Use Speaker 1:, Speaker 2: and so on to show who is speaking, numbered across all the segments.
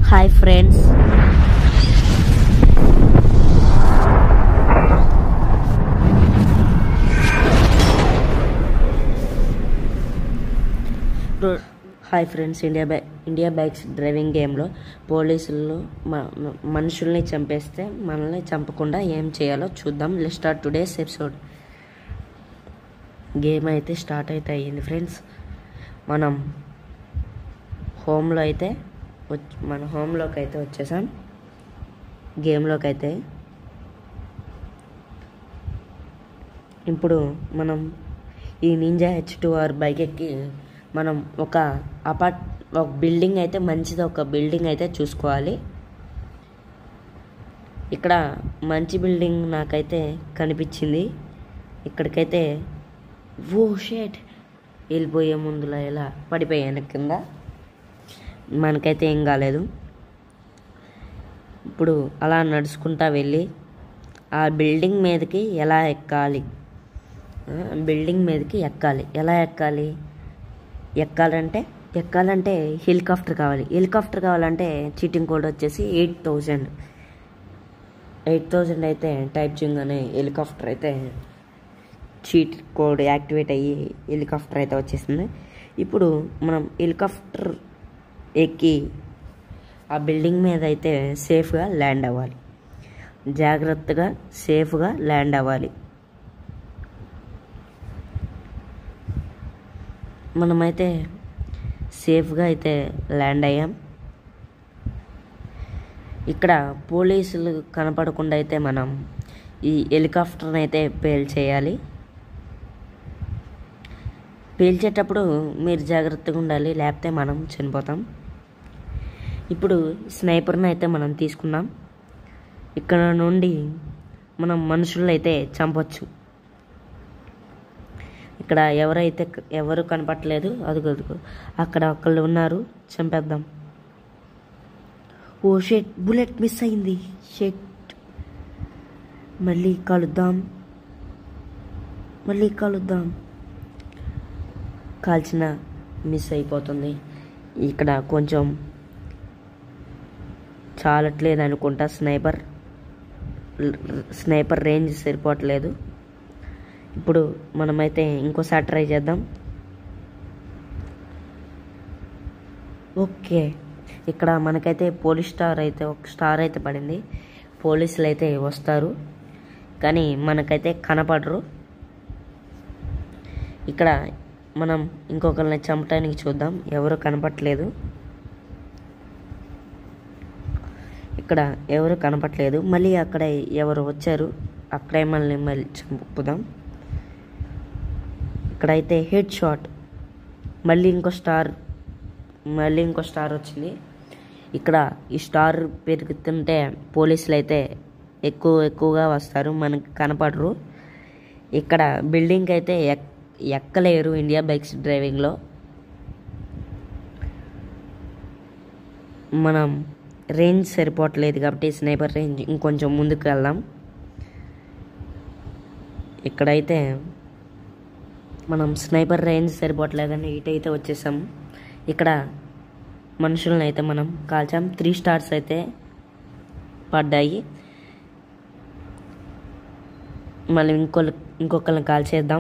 Speaker 1: hi friends hi friends India by India bikes driving గేమ్లో పోలీసులు మ- మ- మనుషుల్ని చంపేస్తే మనల్ని చంపకుండా ఏం చేయాలో చూద్దాం let start today's episode game అయితే స్టార్ట్ అయితే అయ్యింది ఫ్రెండ్స్ మనం హోమ్లో అయితే వచ్- మన హోమ్లోకి అయితే వచ్చేసాం గేమ్లోకి అయితే ఇప్పుడు మనం ఈ ninja H two R bike ఎక్కి మనం ఒక అపార్ట్ ఒక బిల్డింగ్ అయితే మంచిది ఒక బిల్డింగ్ అయితే చూసుకోవాలి ఇక్కడ మంచి బిల్డింగ్ నాకైతే కనిపించింది ఇక్కడికైతే ఓ షేట్ వెళ్ళిపోయే ముందులో ఇలా పడిపోయాను కింద మనకైతే ఏం కాలేదు ఇప్పుడు అలా నడుచుకుంటా వెళ్ళి ఆ బిల్డింగ్ మీదకి ఎలా ఎక్కాలి ఆ, బిల్డింగ్ మీదకి ఎక్కాలి ఎలా ఎక్కాలి ఎక్కాలంటే ఎక్కాలంటే హెలికాప్టర్ కావాలి హెలికాప్టర్ కావాలంటే చీటింగ్ కోడ్ వచ్చేసి ఎయిట్ థౌజండ్ ఎయిట్ థౌజండ్ అయితే టైప్ చేయగానే హెలికాప్టర్ అయితే చీట్ కోడ్ యాక్టివేట్ అయ్యి హెలికాప్టర్ అయితే వచ్చేసింది ఇప్పుడు మనం హెలికాప్టర్ ఎక్కి ఆ బిల్డింగ్ మీద అయితే సేఫ్గా ల్యాండ్ అవ్వాలి జాగ్రత్తగా సేఫ్గా ల్యాండ్ అవ్వాలి మనమైతే సేఫ్గా అయితే ల్యాండ్ అయ్యాం ఇక్కడ పోలీసులు కనపడకుండా అయితే మనం ఈ హెలికాప్టర్ని అయితే పేల్చేయాలి పేల్చేటప్పుడు మీరు జాగ్రత్తగా ఉండాలి లేకపోతే మనం చనిపోతాం ఇప్పుడు స్నైపర్ని అయితే మనం తీసుకున్నాం ఇక్కడ నుండి మనం మనుషులను అయితే చంపొచ్చు ఇక్కడ ఎవరైతే ఎవరు కనపట్లేదు అదుగు అదుగు అక్కడ ఒకళ్ళు ఉన్నారు చంపేద్దాం ఓ షెట్ బుల్లెట్ మిస్ అయింది షెట్ మళ్ళీ కలుద్దాం మళ్ళీ కలుద్దాం కాల్చిన మిస్ అయిపోతుంది ఇక్కడ కొంచెం చాలట్లేదు అనుకుంటా స్నైపర్ స్నైపర్ రేంజ్ సరిపోవట్లేదు ఇప్పుడు మనమైతే ఇంకోసారి ట్రై చేద్దాం ఓకే ఇక్కడ మనకైతే పోలీస్ స్టార్ అయితే ఒక స్టార్ అయితే పడింది పోలీసులు అయితే వస్తారు కానీ మనకైతే కనపడరు ఇక్కడ మనం ఇంకొకరిని చంపడానికి చూద్దాం ఎవరు కనపట్లేదు ఇక్కడ ఎవరు కనపట్లేదు మళ్ళీ అక్కడ ఎవరు వచ్చారు అక్కడే మళ్ళీ మళ్ళీ చంపుదాం ఇక్కడైతే హెడ్ షాట్ మళ్ళీ ఇంకో స్టార్ మళ్ళీ ఇంకో స్టార్ వచ్చింది ఇక్కడ ఈ స్టార్ పెరుగుతుంటే పోలీసులు అయితే ఎక్కువ ఎక్కువగా వస్తారు మనకి కనపడరు ఇక్కడ బిల్డింగ్ అయితే ఎక్ ఎక్కలేరు ఇండియా బైక్స్ డ్రైవింగ్లో మనం రేంజ్ సరిపోవట్లేదు కాబట్టి స్నైపర్ రేంజ్ ఇంకొంచెం ముందుకు వెళ్దాం ఇక్కడైతే మనం స్నైపర్ రేంజ్ సరిపోవట్లేదని ఇటైతే వచ్చేసాం ఇక్కడ మనుషులను అయితే మనం కాల్చాం త్రీ స్టార్స్ అయితే పడ్డాయి మళ్ళీ ఇంకొక ఇంకొకరిని కాల్చేద్దాం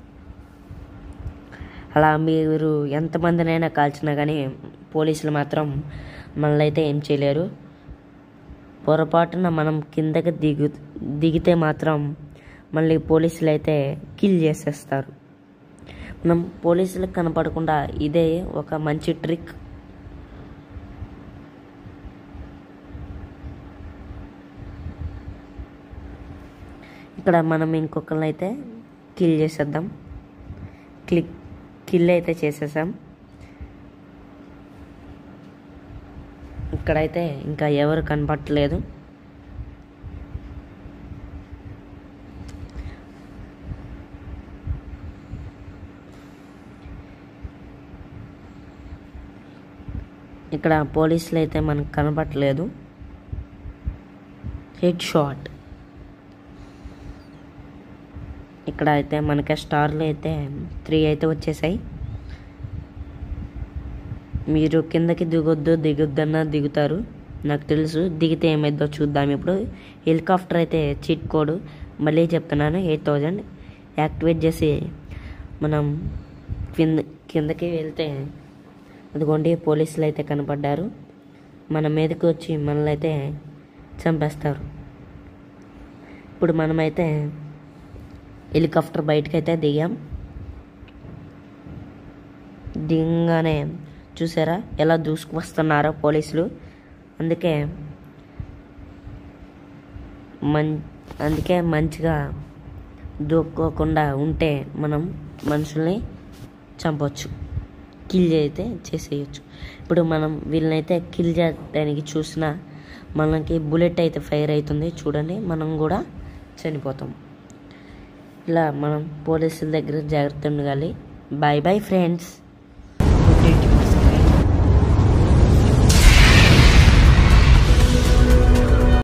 Speaker 1: అలా మీరు ఎంతమందినైనా కాల్చినా కానీ పోలీసులు మాత్రం మనల్ని అయితే ఏం చేయలేరు పొరపాటున మనం కిందకి దిగు దిగితే మాత్రం మళ్ళీ పోలీసులు అయితే కిల్ చేసేస్తారు మనం పోలీసులకు కనపడకుండా ఇదే ఒక మంచి ట్రిక్ ఇక్కడ మనం ఇంకొకరిని అయితే కిల్ చేసేద్దాం క్లిక్ కిల్ అయితే చేసేసాం ఇక్కడైతే ఇంకా ఎవరు కనపట్టలేదు ఇక్కడ పోలీసులు అయితే మనకు కనపట్లేదు హెడ్ షాట్ ఇక్కడ అయితే మనకి స్టార్లు అయితే త్రీ అయితే వచ్చేసాయి మీరు కిందకి దిగొద్దు దిగొద్దన్నా దిగుతారు నాకు తెలుసు దిగితే ఏమైందో చూద్దాం ఇప్పుడు హెలికాప్టర్ అయితే చీట్ కోడ్ మళ్ళీ చెప్తున్నాను ఎయిట్ థౌజండ్ యాక్టివేట్ చేసి మనం కింద కిందకి వెళ్తే అదిగోండి పోలీసులు అయితే కనపడ్డారు మన మీదకి వచ్చి మనల్ని అయితే చంపేస్తారు ఇప్పుడు మనమైతే హెలికాప్టర్ బయటకైతే దిగాం దిగంగానే చూసారా ఎలా దూసుకువస్తున్నారో పోలీసులు అందుకే మం అందుకే మంచిగా దూక్కోకుండా ఉంటే మనం మనుషుల్ని చంపవచ్చు కిల్ అయితే చేసేయచ్చు ఇప్పుడు మనం వీళ్ళనైతే కిల్ చేయడానికి చూసినా మనకి బుల్లెట్ అయితే ఫైర్ అవుతుంది చూడండి మనం కూడా చనిపోతాం ఇలా మనం పోలీసుల దగ్గర జాగ్రత్త ఉండాలి బాయ్ బాయ్ ఫ్రెండ్స్